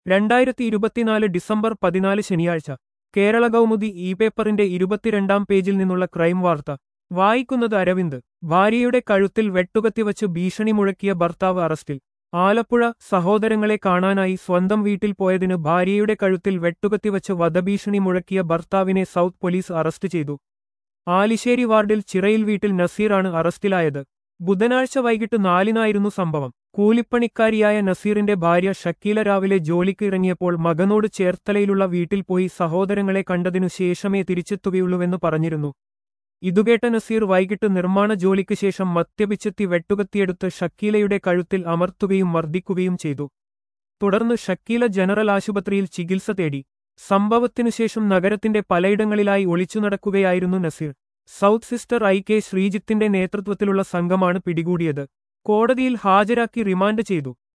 രണ്ടായിരത്തി ഇരുപത്തിനാല് ഡിസംബർ പതിനാല് ശനിയാഴ്ച കേരള കൗമുദി ഇ പേപ്പറിന്റെ ഇരുപത്തിരണ്ടാം പേജിൽ നിന്നുള്ള ക്രൈം വാർത്ത വായിക്കുന്നത് അരവിന്ദ് ഭാര്യയുടെ കഴുത്തിൽ വെട്ടുകത്തിവച്ച് ഭീഷണി മുഴക്കിയ ഭർത്താവ് അറസ്റ്റിൽ ആലപ്പുഴ സഹോദരങ്ങളെ കാണാനായി സ്വന്തം വീട്ടിൽ പോയതിന് ഭാര്യയുടെ കഴുത്തിൽ വെട്ടുകത്തിവച്ച് വധഭീഷണി മുഴക്കിയ ഭർത്താവിനെ സൗത്ത് പോലീസ് അറസ്റ്റ് ചെയ്തു ആലിശ്ശേരി വാർഡിൽ ചിറയിൽ വീട്ടിൽ നസീറാണ് അറസ്റ്റിലായത് ബുധനാഴ്ച വൈകിട്ട് നാലിനായിരുന്നു സംഭവം കൂലിപ്പണിക്കാരിയായ നസീറിന്റെ ഭാര്യ ഷക്കീല രാവിലെ ജോലിക്ക് ഇറങ്ങിയപ്പോൾ മകനോട് ചേർത്തലയിലുള്ള വീട്ടിൽ പോയി സഹോദരങ്ങളെ കണ്ടതിനു ശേഷമേ തിരിച്ചെത്തുകയുള്ളൂവെന്ന് പറഞ്ഞിരുന്നു ഇതുകേട്ട നസീർ വൈകിട്ട് നിർമ്മാണ ജോലിക്ക് ശേഷം മദ്യപിച്ചെത്തി വെട്ടുകത്തിയെടുത്ത് ഷക്കീലയുടെ കഴുത്തിൽ അമർത്തുകയും മർദ്ദിക്കുകയും ചെയ്തു തുടർന്ന് ഷക്കീല ജനറൽ ആശുപത്രിയിൽ ചികിത്സ തേടി സംഭവത്തിനുശേഷം നഗരത്തിന്റെ പലയിടങ്ങളിലായി ഒളിച്ചു നടക്കുകയായിരുന്നു Nazeer south sister I K ശ്രീജിത്തിന്റെ നേതൃത്വത്തിലുള്ള സംഘമാണ് പിടികൂടിയത് കോടതിയിൽ ഹാജരാക്കി റിമാൻഡ് ചെയ്തു